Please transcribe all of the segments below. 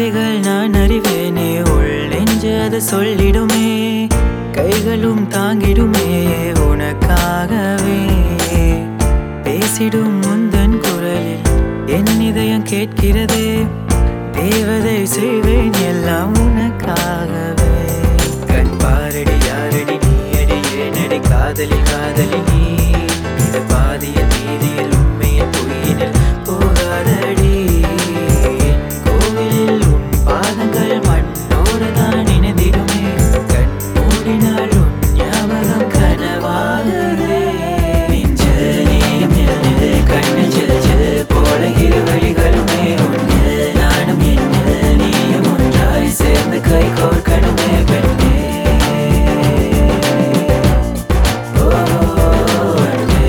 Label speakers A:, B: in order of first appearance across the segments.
A: தேவைகள் நான் அறிவேனே உள் நெஞ்சு அது சொல்லிடுமே கைகளும் தாங்கிடுமே உனக்காகவே பேசிடும் முந்தன் குரலில் என் இதயம் கேட்கிறதே தேவதை செய்வேன் எல்லாம் உனக்காகவே கண் பாரடி யாரடி நீ அடி ஏனடி காதலி காதலி நீ இது பாதியில் நீதியில் உண்மையில் பொய்யினில் போகாதடி என் கோவிலில் உன் பாதங்கள் மண்ணோடு தான் இணைந்திடுமே கண் மூடினால் உன் ஞாபகம் கனவாகுதே நெஞ்சில் நீயும் நின்று கண்ணில் சிறு சிறு போல இரு வழிகளுமே உன்னில் நானும் என்னில் நீயும் ஒன்றாய் சேர்ந்து கை கோர்க்கணுமே பெண்ணே ஓ அன்பே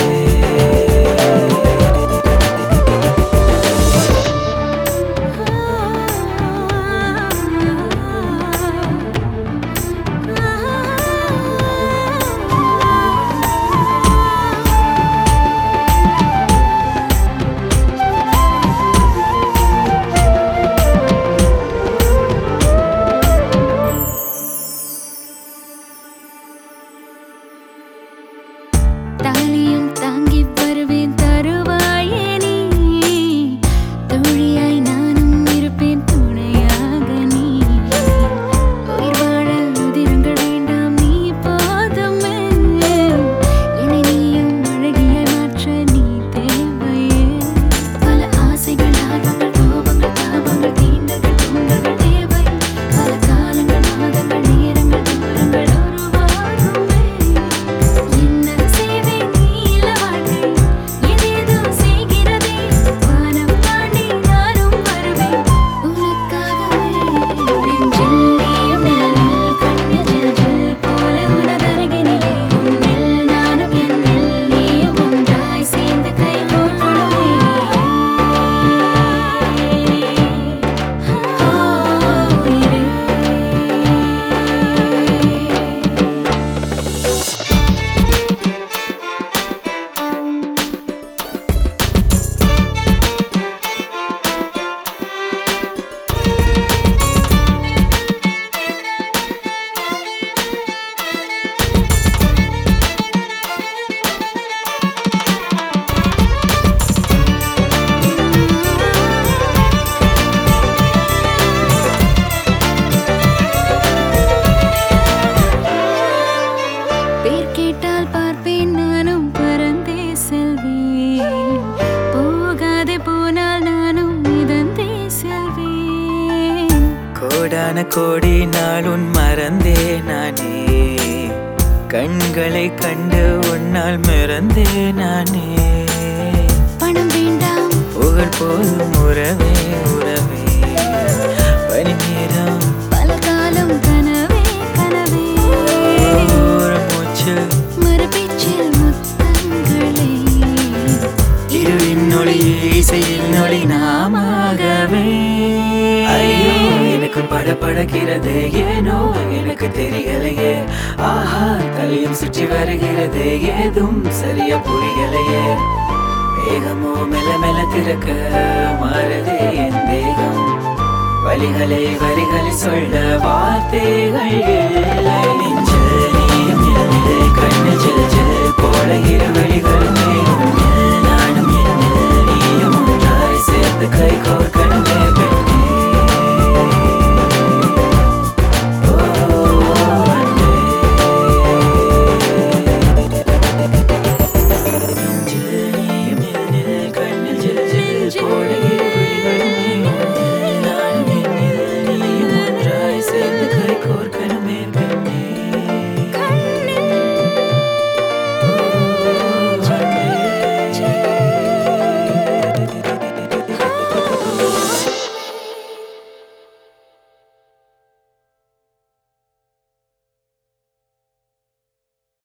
B: தாலியும் தாங்கி வருவேன் தருவாயே நீ தோழியாய் நானும் இருப்பேன் துணையாக நீ உயிர் வாழ உதிரங்கள் வேண்டாம் நீ போதுமே என்னை நீயும் அழகிய மாற்ற நீ தேவையே பல ஆசைகள் ஆர்வங்கள் கோபங்கள் தாபங்கள் தீண்டங்கள் தூண்டங்கள் தேவை பல காலங்கள் மாதங்கள் நேரங்கள் தூரங்கள் உருவாகுமே என்ன செய்வேன் நீல வாழ்க்கை ஏதேதோ செய்கிறதே வானம் தாண்டி நானும் வருவேன் உனக்காகவே நெஞ்சில் நீயும் நிழலில் கண்ணில் ஜில் ஜில் போல உனதருகினிலே உன்னில் நானும் என்னில் நீயும் ஒன்றாய் சேர்ந்து கை கோர்க்கணுமே ஓ உயிரே பேர் கேட்டால் பார்ப்பேன் நானும் பறந்தே செல்வேன் போகாதே போனால் நானும் மிதந்தே செல்வேன்
A: கோடான கோடி நாளுன் மறந்தே நானே கண்களை கண்டு உன்னால் மறந்தே நானே
B: பணம் வேண்டாம்
A: புகழ் போதும் உறவே உறவே பனி நேரம்
B: பல காலம் கனவே கனவே
A: ஒரு மூச்சு
B: மறுபேச்சில் முத்தங்களே
A: இருளின் நொழி இசையில் நொழி நாமாகவே ஐயோ எனக்கு படபடக்கிறது ஏனோ எனக்கு தெரியலையே ஆஹா தலையும் சுற்றி வருகிறது ஏதும் சரியா புரியலையே வேகமோ மெல்ல மெல்ல திறக்க மாறுதே என் தேகம் வழிகளை வரிகளை சொல்ல வார்த்தைகள் இல்லை நெஞ்சில் நீயும் இல்லை கண்ணு ஜில் ஜில் போல இரு வழிகளுமே உன்னில் நானும் என்னில் நீயும் ஒன்றாய் சேர்ந்து கை கோர்க்க